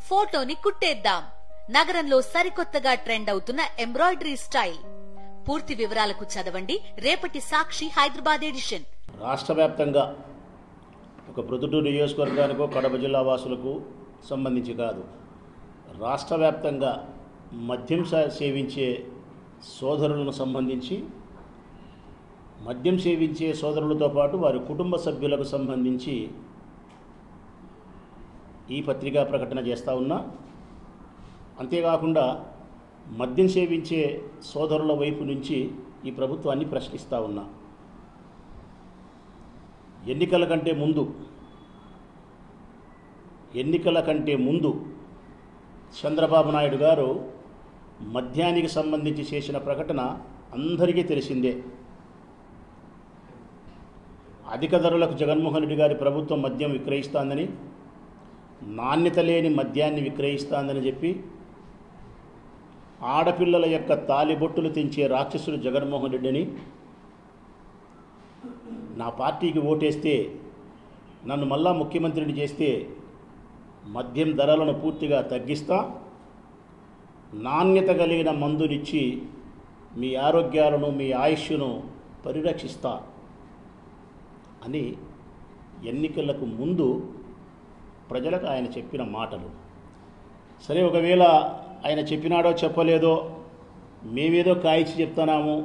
ఫోటోని కుట్టేద్దాం నగరంలో సరికొత్తగా ట్రెండ్ అవుతున్న ఎంబ్రాయిడరీ స్టైల్ పూర్తి వివరాలకు చదవండి రేపటి సాక్షి హైదరాబాద్ ఎడిషన్ రాష్ట్ర వ్యాప్తంగా ఒక ప్రొద్దుటూరు నియోజకవర్గానికో కడప జిల్లా వాసులకు సంబంధించి కాదు రాష్ట్ర వ్యాప్తంగా మద్యం సా- సేవించే సోదరులను సంబంధించి మద్యం సేవించే సోదరులతో పాటు వారి కుటుంబ సభ్యులకు సంబంధించి ఈ పత్రికా ప్రకటన చేస్తూ ఉన్నా అంతేకాకుండా మద్యం సేవించే సోదరుల వైపు నుంచి ఈ ప్రభుత్వాన్ని ప్రశ్నిస్తూ ఉన్నా ఎన్నికల కంటే ముందు ఎన్నికల కంటే ముందు చంద్రబాబు నాయుడు గారు మద్యానికి సంబంధించి చేసిన ప్రకటన అందరికీ తెలిసిందే అధిక ధరలకు జగన్మోహన్ రెడ్డి గారి ప్రభుత్వం మద్యం విక్రయిస్తోందని నాణ్యత లేని మద్యాన్ని విక్రయిస్తోందని చెప్పి ఆడపిల్లల యొక్క తాలిబొట్టులు తెంచే రాక్షసుడు జగన్మోహన్ రెడ్డిని నా పార్టీకి ఓటేస్తే నన్ను మళ్ళా ముఖ్యమంత్రిని చేస్తే మద్యం ధరలను పూర్తిగా తగ్గిస్తా నాణ్యత కలిగిన మందునిచ్చి మీ ఆరోగ్యాలను మీ ఆయుష్ను పరిరక్షిస్తా అని ఎన్నికలకు ముందు ప్రజలకు ఆయన చెప్పిన మాటలు సరే ఒకవేళ ఆయన చెప్పినాడో చెప్పలేదో మేమేదో కాయిచి చెప్తున్నాము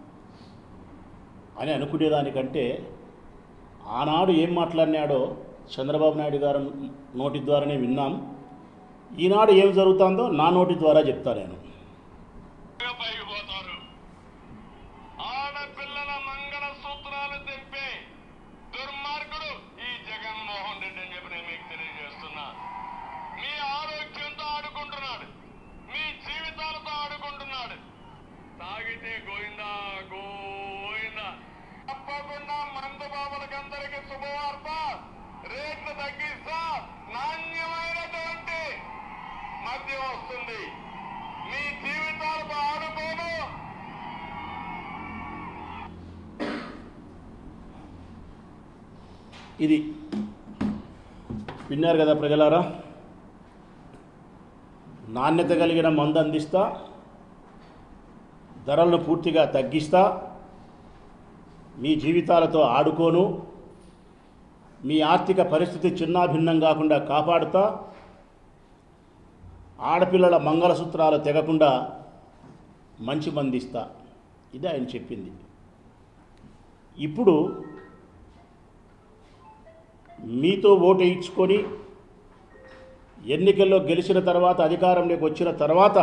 అని అనుకునేదానికంటే ఆనాడు ఏం మాట్లాడినాడో చంద్రబాబు నాయుడు గారు నోటి ద్వారానే విన్నాం ఈనాడు ఏం జరుగుతుందో నా నోటి ద్వారా చెప్తా నేను పైకి పోతారు ఆడపిల్లల మంగళ సూత్రాలు తెంపే దుర్మార్గుడు ఈ జగన్మోహన్ రెడ్డి అని చెప్పి నేను మీకు తెలియజేస్తున్నా మీ ఆరోగ్యంతో ఆడుకుంటున్నాడు మీ జీవితాలతో ఆడుకుంటున్నాడు తాగితే గోయిందా గోయిందా తప్పకుండా మందు బాబులకందరికీ శుభవార్త రేట్లు తగ్గిస్తా నాణ్యమైనటువంటి మద్యం వస్తుంది మీ జీవితాలతో ఆడుకోను ఇది విన్నారు కదా ప్రజలారా నాణ్యత కలిగిన మందు అందిస్తా ధరలను పూర్తిగా తగ్గిస్తా మీ జీవితాలతో ఆడుకోను మీ ఆర్థిక పరిస్థితి చిన్నాభిన్నం కాకుండా కాపాడుతా ఆడపిల్లల మంగళసూత్రాలు తెగకుండా మంచి మందిస్తా ఇది ఆయన చెప్పింది ఇప్పుడు మీతో ఓటు వేయించుకొని ఎన్నికల్లో గెలిచిన తర్వాత అధికారంలోకి వచ్చిన తర్వాత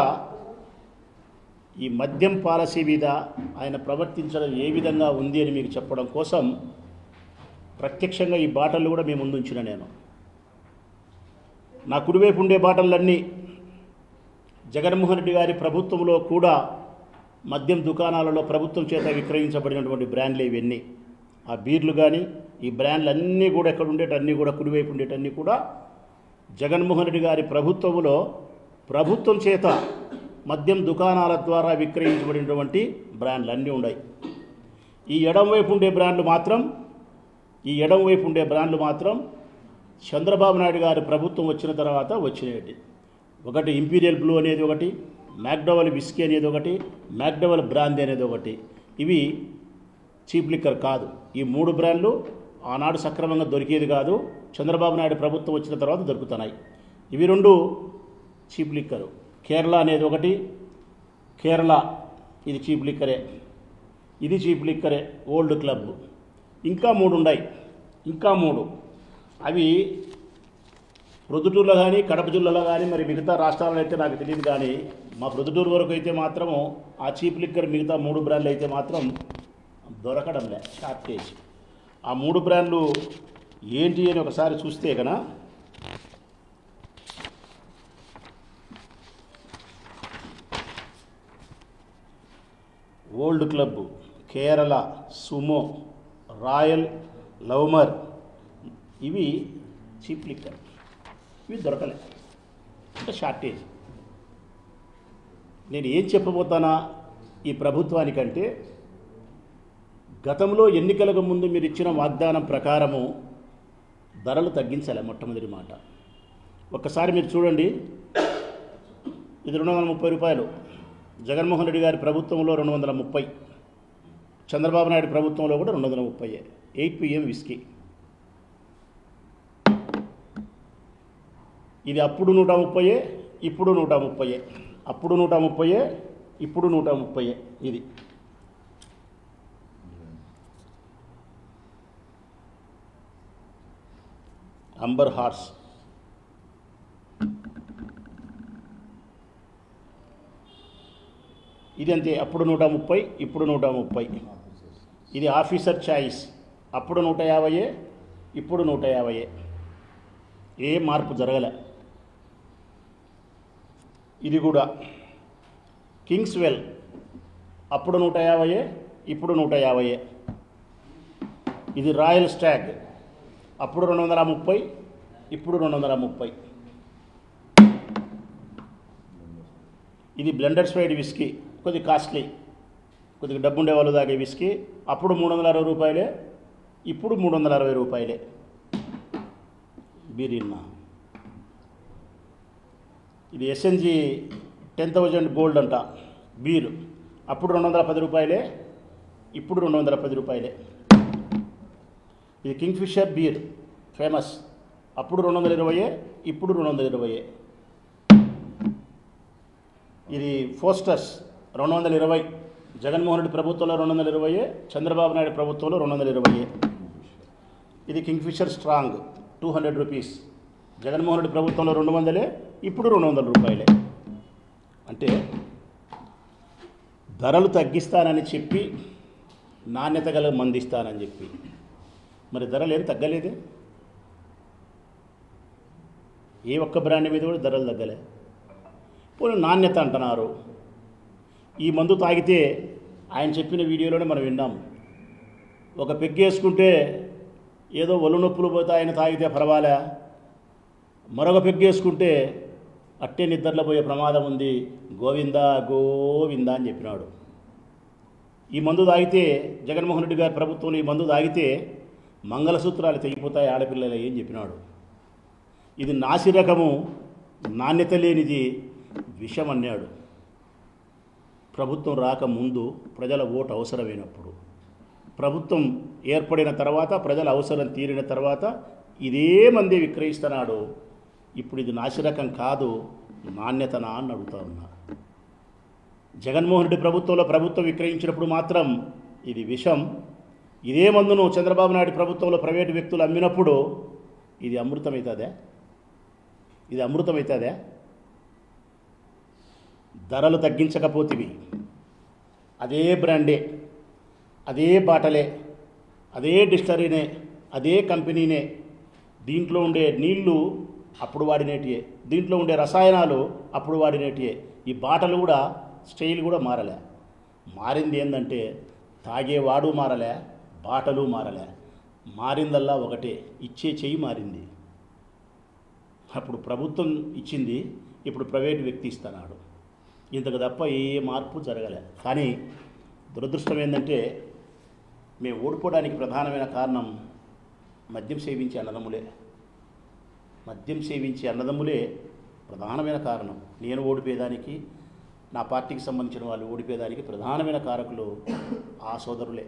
ఈ మద్యం పాలసీ మీద ఆయన ప్రవర్తించడం ఏ విధంగా ఉంది అని మీకు చెప్పడం కోసం ప్రత్యక్షంగా ఈ బాటలు కూడా మీ ముందు ఉంచిన నేను నా కుడివైపు ఉండే బాటలన్నీ జగన్మోహన్ రెడ్డి గారి ప్రభుత్వంలో కూడా మద్యం దుకాణాలలో ప్రభుత్వం చేత విక్రయించబడినటువంటి బ్రాండ్లు ఇవన్నీ ఆ బీర్లు కానీ ఈ బ్రాండ్లు అన్నీ కూడా ఎక్కడ ఉండేటన్నీ కూడా కుడివైపు ఉండేటన్నీ కూడా జగన్మోహన్ రెడ్డి గారి ప్రభుత్వంలో ప్రభుత్వం చేత మద్యం దుకాణాల ద్వారా విక్రయించబడినటువంటి బ్రాండ్లు అన్నీ ఉన్నాయి ఈ ఎడం వైపు ఉండే బ్రాండ్లు మాత్రం ఈ ఎడం వైపు ఉండే బ్రాండ్లు మాత్రం చంద్రబాబు నాయుడు గారి ప్రభుత్వం వచ్చిన తర్వాత వచ్చినవి ఒకటి ఇంపీరియల్ బ్లూ అనేది ఒకటి మ్యాక్డవల్ విస్కీ అనేది ఒకటి మ్యాక్డవల్ బ్రాందీ అనేది ఒకటి ఇవి చీప్ లిక్కర్ కాదు ఈ మూడు బ్రాండ్లు ఆనాడు సక్రమంగా దొరికేది కాదు చంద్రబాబు నాయుడు ప్రభుత్వం వచ్చిన తర్వాత దొరుకుతున్నాయి ఇవి రెండు చీప్ లిక్కరు కేరళ అనేది ఒకటి కేరళ ఇది చీప్ లిక్కరే ఇది చీప్ లిక్కరే ఓల్డ్ క్లబ్ ఇంకా మూడు ఉన్నాయి ఇంకా మూడు అవి ప్రొద్దుటూరులో కానీ కడప జిల్లాలో కానీ మరి మిగతా రాష్ట్రాల్లో అయితే నాకు తెలియదు కానీ మా ప్రొద్దుటూరు వరకు అయితే మాత్రము ఆ చీప్ లిక్కర్ మిగతా మూడు బ్రాండ్లు అయితే మాత్రం దొరకడం లే షార్టేజ్ ఆ మూడు బ్రాండ్లు ఏంటి అని ఒకసారి చూస్తే కనుక old club Kerala sumo royal లవ్మర్ ఇవి చీప్ లిక్కర్ ఇవి దొరకలే అంటే షార్టేజ్ నేను ఏం చెప్పబోతానా ఈ ప్రభుత్వానికంటే గతంలో ఎన్నికలకు ముందు మీరు ఇచ్చిన వాగ్దానం ప్రకారము ధరలు తగ్గించాలి మొట్టమొదటి మాట ఒక్కసారి మీరు చూడండి ఇది రెండు వందల ముప్పై రూపాయలు జగన్మోహన్ రెడ్డి గారి ప్రభుత్వంలో రెండు వందల ముప్పై చంద్రబాబు నాయుడు ప్రభుత్వంలో కూడా రెండు వందల ముప్పై ఎయిట్ పిఎం విస్కీ ఇది అప్పుడు నూట ముప్పయే ఇప్పుడు నూట ముప్పయే అప్పుడు నూట ముప్పయే ఇప్పుడు నూట ముప్పయే ఇది అంబర్ హార్స్ ఇది అంతే అప్పుడు నూట ముప్పై ఇప్పుడు నూట ముప్పై ఇది ఆఫీసర్ ఛాయిస్ అప్పుడు నూట యాభైయే ఇప్పుడు నూట యాభైయే ఏ మార్పు జరగలే ఇది కూడా కింగ్స్వెల్ అప్పుడు నూట యాభైయే ఇప్పుడు నూట యాభైయే ఇది రాయల్ స్టాగ్ అప్పుడు రెండు వందల ముప్పై ఇప్పుడు రెండు వందల ముప్పై ఇది బ్లెండర్ స్పైడ్ విస్కీ కొద్ది కాస్ట్లీ కొద్దిగా డబ్బు ఉండే వాళ్ళు తాగే విస్కీ అప్పుడు మూడు వందల అరవై రూపాయలే ఇప్పుడు మూడు వందల అరవై రూపాయలే బీరిన్నా ఇది ఎస్ఎన్జి టెన్ థౌజండ్ గోల్డ్ అంట బీర్ అప్పుడు రెండు వందల పది రూపాయలే ఇప్పుడు రెండు వందల పది రూపాయలే ఇది కింగ్ఫిషర్ బీర్ ఫేమస్ అప్పుడు రెండు వందల ఇరవయే ఇప్పుడు రెండు వందల ఇరవయే ఇది ఫోస్టర్స్ రెండు వందల ఇరవై జగన్మోహన్ రెడ్డి ప్రభుత్వంలో రెండు వందల ఇరవయే చంద్రబాబు నాయుడు ప్రభుత్వంలో రెండు వందల ఇరవయే ఇది Kingfisher strong two hundred rupees Jaganmohan Reddy ప్రభుత్వంలో రెండు వందలే ఇప్పుడు రెండు వందల రూపాయలే అంటే ధరలు తగ్గిస్తానని చెప్పి నాణ్యత గల మందిస్తానని చెప్పి మరి ధరలు ఏం తగ్గలేదే ఏ ఒక్క బ్రాండ్ మీద కూడా ధరలు తగ్గలే పోనీ నాణ్యత అంటున్నారు ఈ మందు తాగితే ఆయన చెప్పిన వీడియోలోనే మనం విన్నాం ఒక పెగ్గేసుకుంటే ఏదో ఒళ్ళు నొప్పులు పోతే ఆయన తాగితే పర్వాలే మరొక పెగ్గేసుకుంటే అట్టే నిద్రలో పోయే ప్రమాదం ఉంది గోవిందా గోవిందా అని చెప్పినాడు ఈ మందు తాగితే జగన్మోహన్ రెడ్డి గారి ప్రభుత్వంలో ఈ మందు తాగితే మంగళసూత్రాలు తెగిపోతాయి ఆడపిల్లలు ఏం చెప్పినాడు ఇది నాసి రకము నాణ్యత లేనిది విషం అన్నాడు ప్రభుత్వం రాకముందు ప్రజల ఓటు అవసరమైనప్పుడు ప్రభుత్వం ఏర్పడిన తర్వాత ప్రజల అవసరం తీరిన తర్వాత ఇదే మంది విక్రయిస్తున్నాడు ఇప్పుడు ఇది నాసిరకం కాదు నాణ్యతనా అని అడుగుతా ఉన్నా జగన్మోహన్ రెడ్డి ప్రభుత్వంలో ప్రభుత్వం విక్రయించినప్పుడు మాత్రం ఇది విషం ఇదే మందును చంద్రబాబు నాయుడు ప్రభుత్వంలో ప్రైవేటు వ్యక్తులు అమ్మినప్పుడు ఇది అమృతమవుతుందే ఇది అమృతమవుతుందే ధరలు తగ్గించకపోతివి అదే బ్రాండే అదే బాటలే అదే డిస్టరీనే అదే కంపెనీనే దీంట్లో ఉండే నీళ్లు అప్పుడు వాడినేటియే దీంట్లో ఉండే రసాయనాలు అప్పుడు వాడినేటియే ఈ బాటలు కూడా స్టైల్ కూడా మారలే మారింది ఏంటంటే తాగేవాడు మారలే బాటలు మారలే మారిందల్లా ఒకటే ఇచ్చే చెయ్యి మారింది అప్పుడు ప్రభుత్వం ఇచ్చింది ఇప్పుడు ప్రైవేట్ వ్యక్తి ఇస్తున్నాడు ఇంతకు తప్ప ఏ మార్పు జరగలే కానీ దురదృష్టం ఏంటంటే మేము ఓడిపోవడానికి ప్రధానమైన కారణం మద్యం సేవించే అన్నదమ్ములే మద్యం సేవించే అన్నదమ్ములే ప్రధానమైన కారణం నేను ఓడిపోయేదానికి నా పార్టీకి సంబంధించిన వాళ్ళు ఓడిపోయేదానికి ప్రధానమైన కారకులు ఆ సోదరులే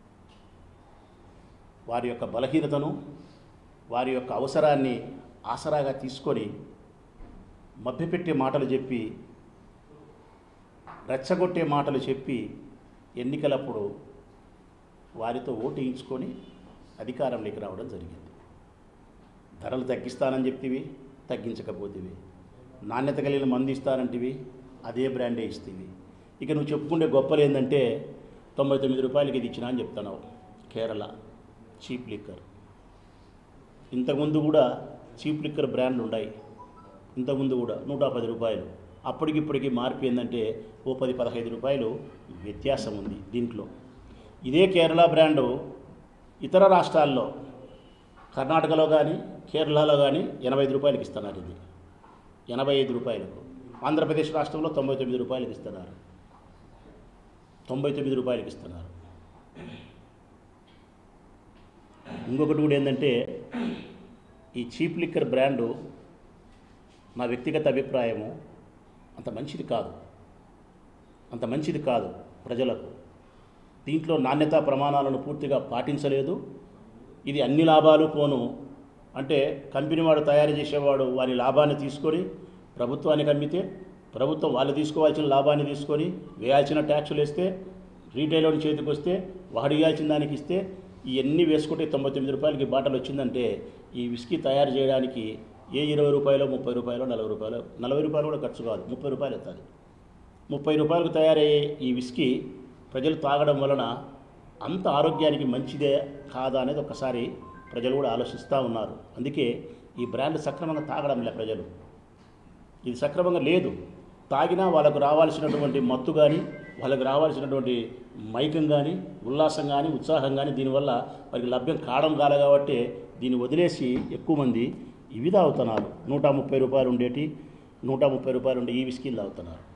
వారి యొక్క బలహీనతను వారి యొక్క అవసరాన్ని ఆసరాగా తీసుకొని మభ్యపెట్టే మాటలు చెప్పి రెచ్చగొట్టే మాటలు చెప్పి ఎన్నికలప్పుడు వారితో ఓటు వేయించుకొని అధికారంలోకి రావడం జరిగింది ధరలు తగ్గిస్తానని చెప్తివి తగ్గించకపోతేవి నాణ్యత కలిగిన మంది ఇస్తానంటివి అదే బ్రాండే ఇస్తేవి ఇక నువ్వు చెప్పుకుంటే గొప్పలు ఏంటంటే తొంభై తొమ్మిది రూపాయలకి ఇది ఇచ్చినా అని చెప్తున్నావు కేరళ చీప్ లిక్కర్ ఇంతకుముందు కూడా చీప్ లిక్కర్ బ్రాండ్లు ఉన్నాయి ఇంతకుముందు కూడా నూట పది రూపాయలు అప్పటికిప్పటికి మార్పు ఏంటంటే ఓ పది పదహైదు రూపాయలు వ్యత్యాసం ఉంది దీంట్లో ఇదే కేరళ బ్రాండు ఇతర రాష్ట్రాల్లో కర్ణాటకలో కానీ కేరళలో కానీ ఎనభై ఐదు రూపాయలకి ఇస్తున్నారు ఇది ఎనభై ఐదు రూపాయలకు ఆంధ్రప్రదేశ్ రాష్ట్రంలో తొంభై తొమ్మిది రూపాయలకి ఇస్తున్నారు తొంభై తొమ్మిది రూపాయలకి ఇస్తున్నారు ఇంకొకటి కూడా ఏంటంటే ఈ చీప్ లిక్కర్ బ్రాండు నా వ్యక్తిగత అభిప్రాయము అంత మంచిది కాదు అంత మంచిది కాదు ప్రజలకు దీంట్లో నాణ్యతా ప్రమాణాలను పూర్తిగా పాటించలేదు ఇది అన్ని లాభాలు పోను అంటే కంపెనీ వాడు తయారు చేసేవాడు వారి లాభాన్ని తీసుకొని ప్రభుత్వానికి అమ్మితే ప్రభుత్వం వాళ్ళు తీసుకోవాల్సిన లాభాన్ని తీసుకొని వేయాల్సిన ట్యాక్సులు వేస్తే రీటైల్ వాడి చేతికి వస్తే వాడు ఇవ్వాల్సిన దానికి ఇస్తే ఇవన్నీ వేసుకుంటే తొంభై తొమ్మిది రూపాయలకి బాటలు వచ్చిందంటే ఈ విస్కీ తయారు చేయడానికి ఏ ఇరవై రూపాయలు ముప్పై రూపాయలు నలభై రూపాయలు నలభై రూపాయలు కూడా ఖర్చు కాదు ముప్పై రూపాయలు ఎత్తాలి ముప్పై రూపాయలకు తయారయ్యే ఈ విస్కీ ప్రజలు తాగడం వలన అంత ఆరోగ్యానికి మంచిదే కాదా అనేది ఒకసారి ప్రజలు కూడా ఆలోచిస్తూ ఉన్నారు అందుకే ఈ బ్రాండ్ సక్రమంగా తాగడం లే ప్రజలు ఇది సక్రమంగా లేదు తాగినా వాళ్ళకు రావాల్సినటువంటి మత్తు కానీ వాళ్ళకు రావాల్సినటువంటి మైకం కానీ ఉల్లాసం కానీ ఉత్సాహం కానీ దీనివల్ల వారికి లభ్యం కావడం కాలే కాబట్టి దీన్ని వదిలేసి ఎక్కువ మంది ఇవి తాగుతున్నారు నూట ముప్పై రూపాయలు ఉండేటి నూట ముప్పై రూపాయలు ఉండే ఈ విస్కీలు తాగుతున్నారు